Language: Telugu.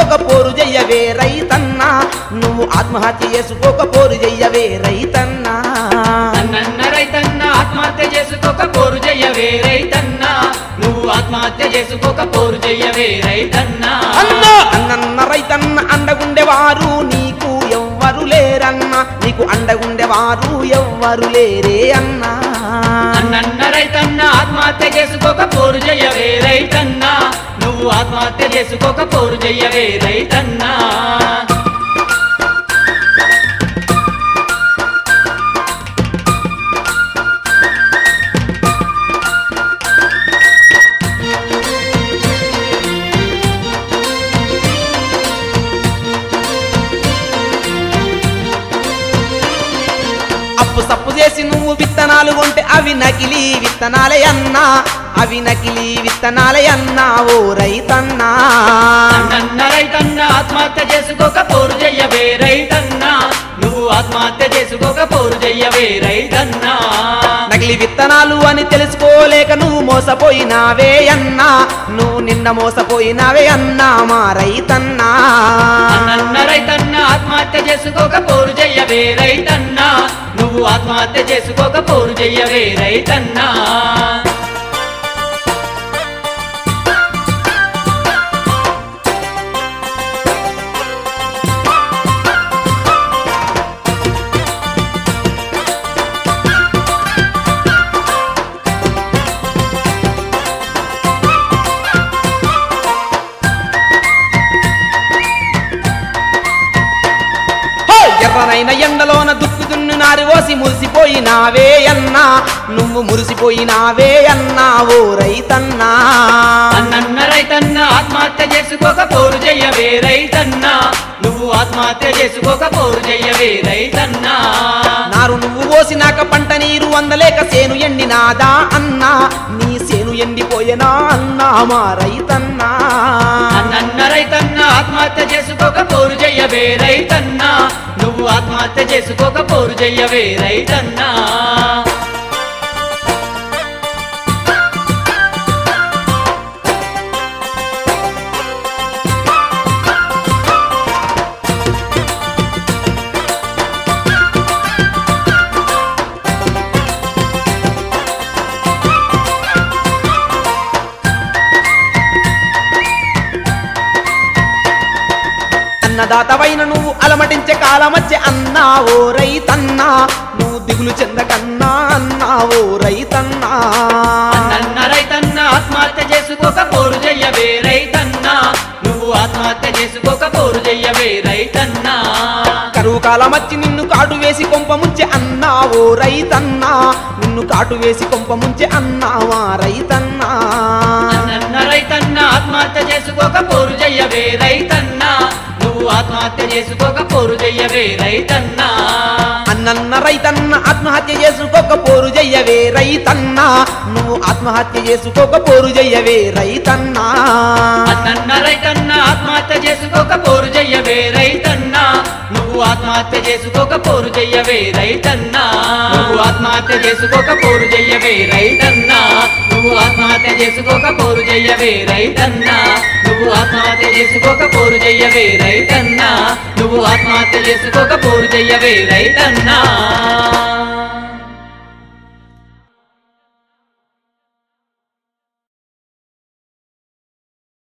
చేసుకోక పోరు చెయ్యవే రైతన్నా నువ్వు ఆత్మహత్య చేసుకోక పోరు చెయ్యవే రైతన్నా అన్నన్న రైతన్న ఆత్మహత్య చేసుకోక పోరు చెయ్యవే రైతన్న నువ్వు ఆత్మహత్య చేసుకోక పోరు చెయ్యవే రైతన్న అన్నా అన్నన్న రైతన్న అండగుండేవారు నీకు ఎవ్వరు లేరన్నా నీకు అండగుండేవారు ఎవ్వరు లేరే అన్నా అన్నన్న రైతన్న ఆత్మహత్య చేసుకోక పోరు చెయ్యవే రైతన్న నువ్వు ఆత్మహత్య చేసుకోక పోరు చెయ్యవే రైతన్నా అప్పు సప్పు చేసి నువ్వు విత్తనాలు కొంటే అవి నకిలీ విత్తనాలే అన్నా అవి నకిలీ విత్తనాలే అన్నా ఓ రైతన్నా అన్నన్న రైతన్న ఆత్మహత్య చేసుకోక పోరు చెయ్యవే రైతన్నా నువ్వు ఆత్మహత్య చేసుకోక పోరు చెయ్యవే రైతన్నా నకిలీ విత్తనాలు అని తెలుసుకోలేక నువ్వు మోసపోయినావే అన్నా నువ్వు నిన్న మోసపోయినావే అన్నా మా రైతన్నా అన్నన్న రైతన్న ఆత్మహత్య చేసుకోక పోరు చెయ్యవే రైతన్నా నువ్వు ఆత్మహత్య చేసుకోక పోరు చెయ్యవే రైతన్నా హో! ఎర్రనైన ఎండలోన దుక్కు దున్ను నారి ఓసి మురిసిపోయినావే అన్నా నువ్వు మురిసిపోయినావే అన్నా ఓ రైతన్నా అన్నన్న రైతన్న ఆత్మహత్య చేసుకోక పోరు చెయ్యవే రైతన్నా నువ్వు ఆత్మహత్య చేసుకోక పోరు చెయ్యవే రైతన్నా నారు నువ్వు పోసినాక పంట నీరు అందలేక సేను ఎండినాదా అన్నా నీ సేను ఎండిపోయేనా అన్నా మా రైతన్నా అన్నన్న రైతన్న ఆత్మహత్య చేసుకోక పోరు చెయ్యవే రైతన్నా నువ్వు ఆత్మహత్య చేసుకోక పోరు చెయ్యవే రైతన్నా అన్నదాతవైన నువ్వు అలమటించే కాలమచ్చే అన్నా ఓ రైతన్నా నువ్వు దిగులు చెందకన్నా అన్నా ఓ రైతన్నా అన్నన్న రైతన్న ఆత్మహత్య చేసుకోక పోరు చెయ్యవే రైతన్నా నువ్వు ఆత్మహత్య చేసుకోక పోరు చెయ్యవే రైతన్నా కరువు కాలమచ్చి నిన్ను కాటు వేసి కొంప ముంచె అన్నా ఓ రైతన్నా నిన్ను కాటు వేసి కొంప ముంచె అన్నావా రైతన్నా అన్నన్న రైతన్న ఆత్మహత్య చేసుకోక పోరు చెయ్యవే రైతన్నా నువ్వు ఆత్మహత్య చేసుకోక పోరు చెయ్యవే రైతన్నా అన్నన్న రైతన్న ఆత్మహత్య చేసుకోక పోరు చెయ్యవే రైతన్నా నువ్వు ఆత్మహత్య చేసుకోక పోరు చెయ్యవే రైతన్నా అన్నన్న రైతన్న ఆత్మహత్య చేసుకోక పోరు చెయ్యవే రైతన్నా నువ్వు ఆత్మహత్య చేసుకోక పోరు చెయ్యవే రైతన్నా నువ్వు ఆత్మహత్య చేసుకోక పోరు చెయ్యవే రైతన్నా నువ్వు ఆత్మహత్య చేసుకోక పోరు చెయ్యవే రైతన్నా నువ్వు ఆత్మహత్య చేసుకోక పోరు చెయ్యవే రైతన్నా నువ్వు ఆత్మహత్య చేసుకోక పోరు చెయ్యవే రైతన్నా